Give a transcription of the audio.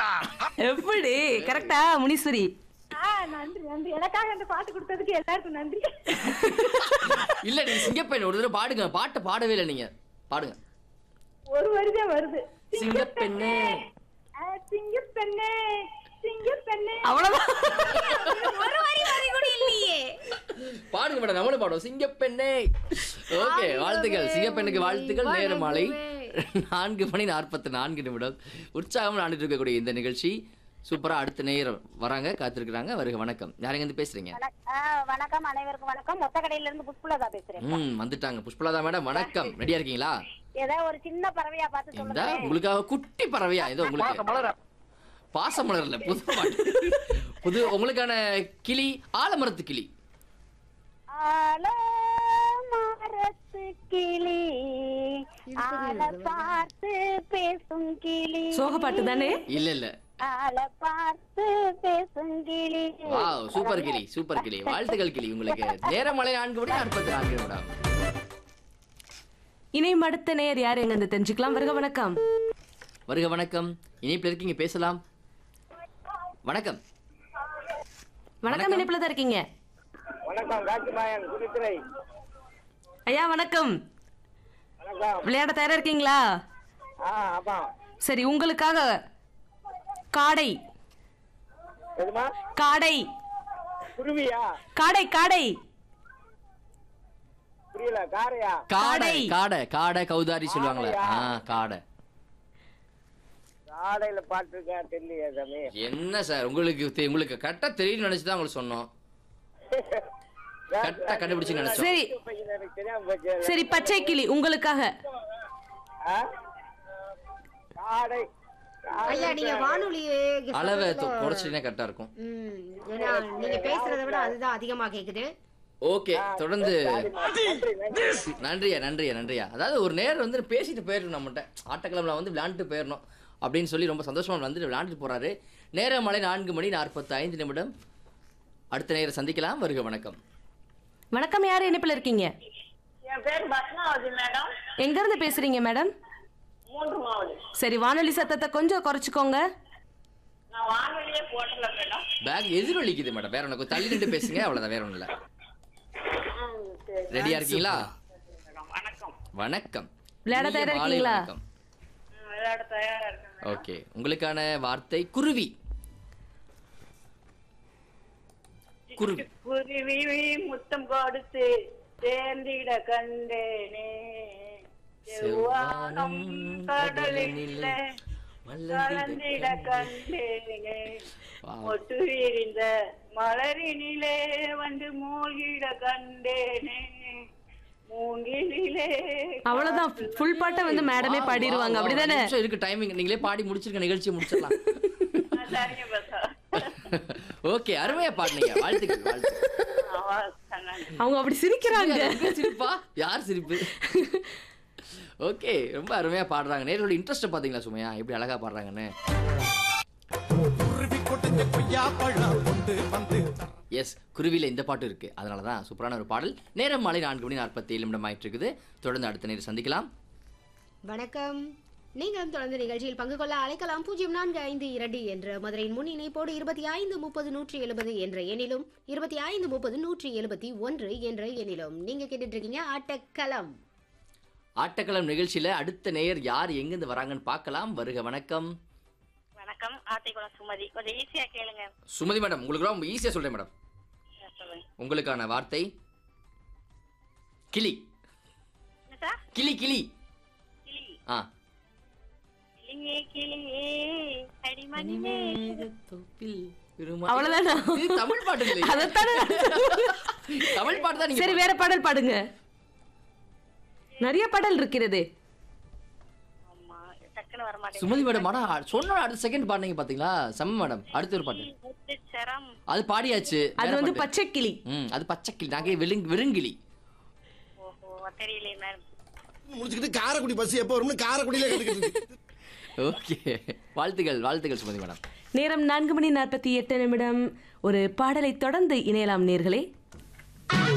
மாட்டா எப்படி கரெக்டா முனீஸ்வரி ஆ நன்றி நன்றி எனக்காக அந்த பாட்டு கொடுத்ததுக்கு எல்லாருக்கும் நன்றி இல்ல நீங்க சிங்கப்பெண் ஒரு தடவை பாடுங்க பாட்டு பாடவே இல்லை நீங்க பாடுங்க ஒரு வரிதான் வருது சிங்கப்பெண்ணே. ஆ, சிங்கப்பெண்ணே சிங்கப்பெண்ணே அவ்வளவுதான் ஒரு வரி வரி கூட இல்லையே பாடுங்க மேடம் நம்மளும் பாடுவோம் சிங்கப்பெண்ணே ஓகே வாழ்த்துக்கள் சிங்கப்பெண்ணுக்கு வாழ்த்துக்கள் நேர மாலை நான்கு மணி நாற்பத்தி நான்கு நிமிடம் உற்சாகம் ஆண்டுட்டு இருக்கக்கூடிய இந்த நிகழ்ச்சி சூப்பரா அடுத்த நேரம் வராங்க காத்திருக்கிறாங்க வருக வணக்கம் யாருங்க இருந்து பேசுறீங்க வணக்கம் அனைவருக்கும் வணக்கம் மொத்த கடையில இருந்து புஷ்பலதா பேசுறேன் ம் வந்துட்டாங்க புஷ்பலதா மேடம் வணக்கம் ரெடியா இருக்கீங்களா ஏதோ ஒரு சின்ன பறவையா பார்த்து இந்த சொல்லுங்க உங்களுக்காக குட்டி பறவையா ஏதோ உங்களுக்கு மலர பாசமலர்ல புது பாட்டு புது உங்களுக்கான கிளி ஆலமரத்து கிளி ஆலமரத்து கிளி ஆல பார்த்து பேசும் கிளி சோக பாட்டு தானே இல்ல இல்ல ஆல பார்த்து பேசும் கிளி வாவ் சூப்பர் கிளி சூப்பர் கிளி வாழ்த்துக்கள் கிளி உங்களுக்கு நேரமலை நான்கு மணி நாற்பத்தி நான்கு நிமிடம் இணையம் அடுத்த நேயர் யார் எங்க இருந்து தெரிஞ்சுக்கலாம் வருக வணக்கம் வருக வணக்கம் இணைப்பில் இருக்கீங்க பேசலாம் வணக்கம் வணக்கம் இணைப்புல தான் இருக்கீங்க வணக்கம் காட்சிமாயன் குடித்துறை ஐயா வணக்கம் வணக்கம் விளையாட தயாரா இருக்கீங்களா ஆ அப்பா சரி உங்களுக்காக காடை எதுமா காடை குருவியா காடை காடை புரியல காரையா காடை காடை. காடை காடை கௌதாரி சொல்லுவாங்களே ஆ காடை காடையில பாட்டு இருக்கா தெரியலையா சாமி என்ன சார் உங்களுக்கு தெ- உங்களுக்கு கரெக்டா தெரியும் நினைச்சு தான் உங்களுக்கு சொன்னோம் கரெக்டா கண்டுபிடிச்சு நினைச்சோம் சரி எனக்கு தெரியாம போச்சு சரி பச்சை கிளி உங்களுக்காக ஆ? காடை ஐயா நீங்க வானொலியே அளவை குறைச்சிட்டே கரெக்டா இருக்கும் ம், ஏன்னா நீங்க பேசுறதை விட அதுதான் அதிகமா கேக்குது ஓகே தொடர்ந்து நன்றி நன்றி நன்றியா நன்றியா நன்றியா அதாவது ஒரு நேரம் வந்து பேசிட்டு போயிடணும் நம்மகிட்ட ஆட்டக்கிழமில் வந்து விளையாண்டுட்டு போயிடணும் அப்படின்னு சொல்லி ரொம்ப சந்தோஷமா வந்துட்டு விளையாண்டுட்டு போறாரு நேரம் மலை நான்கு மணி நாற்பத்தி ஐந்து நிமிடம் அடுத்த நேரம் சந்திக்கலாம் வருக வணக்கம் வணக்கம் யார் இணைப்புல இருக்கீங்க என் பேர் பத்மாவதி மேடம் எங்க இருந்து பேசுறீங்க மேடம் மூன்று மாவடி சரி வானொலி சத்தத்தை கொஞ்சம் குறைச்சிக்கோங்க நான் வானொலியே போட்டல மேடம் பேக் எதிரொலிக்குது மேடம் வேற ஒன்று தள்ளி நின்று பேசுங்க அவ்வளோதான் வேற ஒன்றும் இல்லை ரெடியா இருக்கீங்களா வணக்கம் வணக்கம் விளையாட இனிய தயாரா மாலை இருக்கீங்களா? வணக்கம். விளையாட தயாரா இருக்கேன் ஓகே உங்களுக்கான வார்த்தை குருவி குருவி குருவி முத்தம் கொடுத்து சேர்ந்திட கண்டேனே செவ்வானம் கடலில் கலந்திட கண்டேனே Wow. ஒட்டு விரிந்த மலரினிலே வந்து மூழ்கிட கண்டேனே மூங்கிலே அவ்வளவுதான் ஃபுல் பாட்டை வந்து மேடமே Wow, பாடிடுவாங்க wow, wow. அப்படிதானே நிமிஷம் இருக்கு டைமிங் நீங்களே பாடி முடிச்சிருக்க நிகழ்ச்சியை முடிச்சிடலாம் சரிங்க பசா ஓகே அருமையா பாடுனீங்க வாழ்த்துக்கள் வாழ்த்துக்கள் அவங்க அப்படி சிரிக்கிறாங்க எங்க சிரிப்பா யார் சிரிப்பு ஓகே ரொம்ப அருமையா பாடுறாங்க நேரோட இன்ட்ரெஸ்ட் பாத்தீங்களா சுமையா எப்படி அழகா பாடுறாங்கன்னு குருவி கொட்டுங்க கொய்யா பழம் கொண்டு வந்து எஸ் குருவில இந்த பாட்டு இருக்கு அதனால தான் சூப்பரான ஒரு பாடல் நேரம் மாலை நான்கு மணி நாற்பத்தி ஏழு நிமிடம் ஆயிட்டு இருக்குது தொடர்ந்து அடுத்த நேரம் சந்திக்கலாம் வணக்கம் நீங்களும் தொடர்ந்து நிகழ்ச்சியில் பங்கு கொள்ள அழைக்கலாம் பூஜ்ஜியம் நான்கு ஐந்து இரண்டு என்ற மதுரையின் முன் இணைப்போடு இருபத்தி ஐந்து முப்பது நூற்றி எழுபது என்ற எண்ணிலும் இருபத்தி ஐந்து முப்பது நூற்றி எழுபத்தி ஒன்று என்ற எண்ணிலும் நீங்க கேட்டுட்டு இருக்கீங்க ஆட்டக்களம் ஆட்டக்களம் நிகழ்ச்சியில அடுத்த நேயர் யார் எங்கிருந்து வராங்கன்னு பார்க்கலாம் வருக வணக்கம் வணக்கம் ஆட்டைக்குளம் சுமதி கொஞ்சம் ஈஸியா கேளுங்க சுமதி மேடம் உங்களுக்கு ரொம்ப ஈஸியா சொல்றேன் மேடம் சொல்லுங்க உங்களுக்கான வார்த்தை கிளி என்ன சார் கிளி கிளி கிளி ஆ கிளியே கிளியே அடிமணிமே அவ்வளவுதானா? இது தமிழ் பாட்டு இல்லையா? அதைத்தானே தமிழ் பாட்டு தான் நீங்க சரி வேற பாடல் பாடுங்க நிறைய பாடல் இருக்கிறது ஆமா டக்குன்னு வர மாட்டேங்குது சுமதி மேடம் ஆனா சொன்ன அடுத்த செகண்ட் பாடுனீங்க பாத்தீங்களா செம்ம மேடம் அடுத்த ஒரு பாட்டு முத்துச்சரம் அது பாடியாச்சு அது வேற வந்து பாட்டு. பச்சை கிளி ம் அது பச்சைக்கிளி நாங்க வெளுங் வெறுங்கிளி ஓஹோ தெரியலையே மேம் முடிச்சுக்கிட்டு காரைக்குடி பஸ் எப்போ வரும்னு காரைக்குடியில கட்டுக்கிட்டு ஓகே வாழ்த்துக்கள் வாழ்த்துக்கள் சுமதி மேடம் நேரம் நான்கு மணி நாற்பத்தி எட்டு நிமிடம் ஒரு பாடலை தொடர்ந்து இணையலாம் நேர்களே